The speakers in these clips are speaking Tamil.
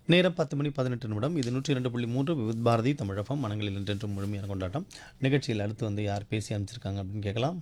நேரம் பத்து மணி பதினெட்டு நிமிடம் இது நூற்றி இரண்டு புள்ளி மூன்று விவித் பாரதி தமிழகம் மனங்களில் என்றென்றும் முழுமையான கொண்டாட்டம் நிகழ்ச்சியில் அடுத்து வந்து யார் பேசி அமைச்சிருக்காங்க அப்படின்னு கேட்கலாம்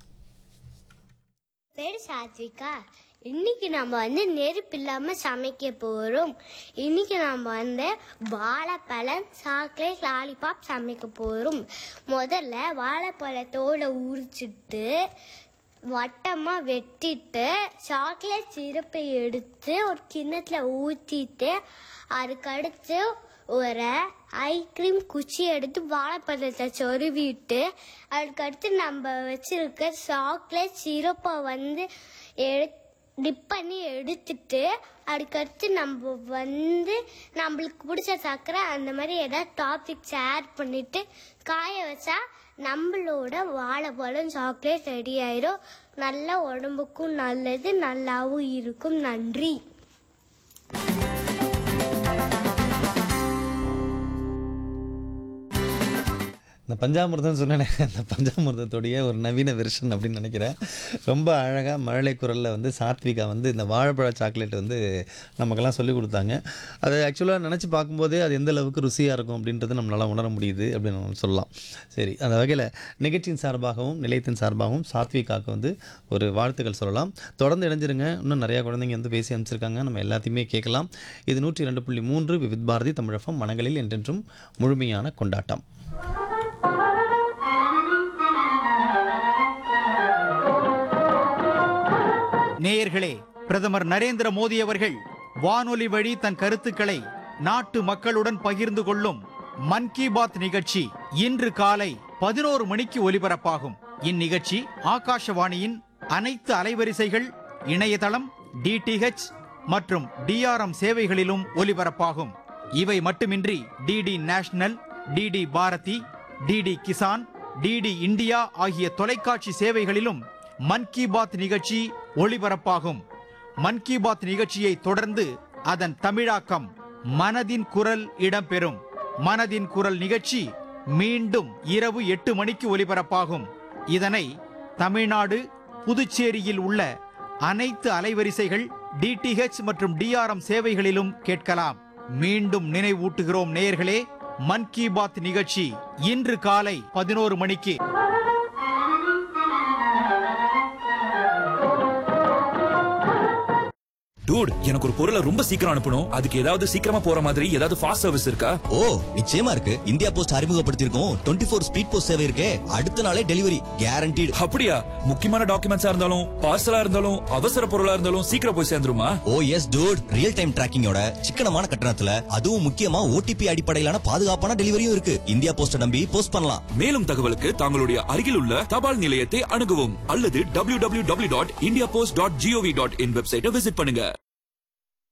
பேர் சாத்விகா இன்னைக்கு நம்ம வந்து நெருப்பு இல்லாம சமைக்க போறோம் இன்னைக்கு நம்ம வந்து வாழைப்பழம் சாக்லேட் லாலிபாப் சமைக்க போறோம் முதல்ல வாழைப்பழத்தோட உரிச்சிட்டு வட்டமா வெட்டிட்டு சாக்லேட் சிரப்பை எடுத்து ஒரு கிண்ணத்துல ஊத்திட்டு அதுக்கடுத்து ஒரு ஐஸ்கிரீம் குச்சி எடுத்து வாழைப்பழத்தை சொருவிட்டு அதுக்கடுத்து நம்ம வச்சிருக்க சாக்லேட் சிரப்பை வந்து எடு டிப் பண்ணி எடுத்துட்டு அதுக்கடுத்து நம்ம வந்து நம்மளுக்கு பிடிச்ச சர்க்கரை அந்த மாதிரி ஏதாவது டாபிக்ஸ் ஆட் பண்ணிட்டு காய வச்சா நம்மளோட வாழைப்பழம் சாக்லேட் ரெடி ஆயிரும் நல்லா உடம்புக்கும் நல்லது நல்லாவும் இருக்கும் நன்றி இந்த பஞ்சாமிர்தம் சொன்னேனே அந்த பஞ்சாமிர்தத்துடைய ஒரு நவீன வெர்ஷன் அப்படின்னு நினைக்கிறேன் ரொம்ப அழகாக மழலை குரலில் வந்து சாத்விகா வந்து இந்த வாழைப்பழ சாக்லேட் வந்து நமக்கெல்லாம் சொல்லிக் கொடுத்தாங்க அது ஆக்சுவலாக நினச்சி பார்க்கும்போதே அது எந்த அளவுக்கு ருசியாக இருக்கும் அப்படின்றது நம்மளால் உணர முடியுது அப்படின்னு நம்ம சொல்லலாம் சரி அந்த வகையில் நிகழ்ச்சியின் சார்பாகவும் நிலையத்தின் சார்பாகவும் சாத்விகாவுக்கு வந்து ஒரு வாழ்த்துக்கள் சொல்லலாம் தொடர்ந்து இணைஞ்சிருங்க இன்னும் நிறையா குழந்தைங்க வந்து பேசி அமைச்சிருக்காங்க நம்ம எல்லாத்தையுமே கேட்கலாம் இது நூற்றி ரெண்டு புள்ளி மூன்று விவித் பாரதி தமிழகம் மனங்களில் என்றென்றும் முழுமையான கொண்டாட்டம் நேயர்களே பிரதமர் நரேந்திர மோடி அவர்கள் வானொலி வழி தன் கருத்துக்களை நாட்டு மக்களுடன் பகிர்ந்து கொள்ளும் மன் கி பாத் நிகழ்ச்சி இன்று காலை பதினோரு மணிக்கு ஒலிபரப்பாகும் இந்நிகழ்ச்சி ஆகாஷவாணியின் அனைத்து அலைவரிசைகள் இணையதளம் டிடிஹெச் மற்றும் டிஆர்எம் சேவைகளிலும் ஒலிபரப்பாகும் இவை மட்டுமின்றி DD national DD Bharati DD Kisan DD India ஆகிய தொலைக்காட்சி சேவைகளிலும் மன் கி பாத் நிகழ்ச்சி ஒளிபரப்பாகும் மன் கி பாத் நிகழ்ச்சியை தொடர்ந்து அதன் தமிழாக்கம் மனதின் குரல் இடம்பெறும் மனதின் குரல் நிகழ்ச்சி மீண்டும் இரவு எட்டு மணிக்கு ஒலிபரப்பாகும் இதனை தமிழ்நாடு புதுச்சேரியில் உள்ள அனைத்து அலைவரிசைகள் டிடிஹெச் மற்றும் டிஆர்எம் சேவைகளிலும் கேட்கலாம் மீண்டும் நினைவூட்டுகிறோம் நேயர்களே மன் கி பாத் நிகழ்ச்சி இன்று காலை பதினோரு மணிக்கு டூட் எனக்கு ஒரு பொருளை ரொம்ப சீக்கிரம் அனுப்பணும் அதுக்கு ஏதாவது சீக்கிரமா போற மாதிரி ஏதாவது ஃபாஸ்ட் சர்வீஸ் இருக்கா ஓ நிச்சயமா இருக்கு இந்தியா போஸ்ட் அறிமுகப்படுத்தியிருக்கோம் டுவெண்ட்டி ஃபோர் ஸ்பீட் போஸ்ட் சேவை இருக்கே அடுத்த நாளே டெலிவரி கேரண்டீடு அப்படியா முக்கியமான டாக்குமெண்ட்ஸா இருந்தாலும் பார்சலா இருந்தாலும் அவசர பொருளா இருந்தாலும் சீக்கிரம் போய் சேர்ந்துருமா oh yes dude real time டிராக்கிங்கோட சிக்கனமான கட்டணத்துல அதுவும் முக்கியமா ஓடிபி அடிப்படையிலான பாதுகாப்பான டெலிவரியும் இருக்கு இந்தியா போஸ்ட நம்பி போஸ்ட் பண்ணலாம் மேலும் தகவலுக்கு தங்களுடைய அருகில் உள்ள தபால் நிலையத்தை அணுகவும் அல்லது www.indiapost.gov.in டாட் வெப்சைட்டை விசிட் பண்ணுங்க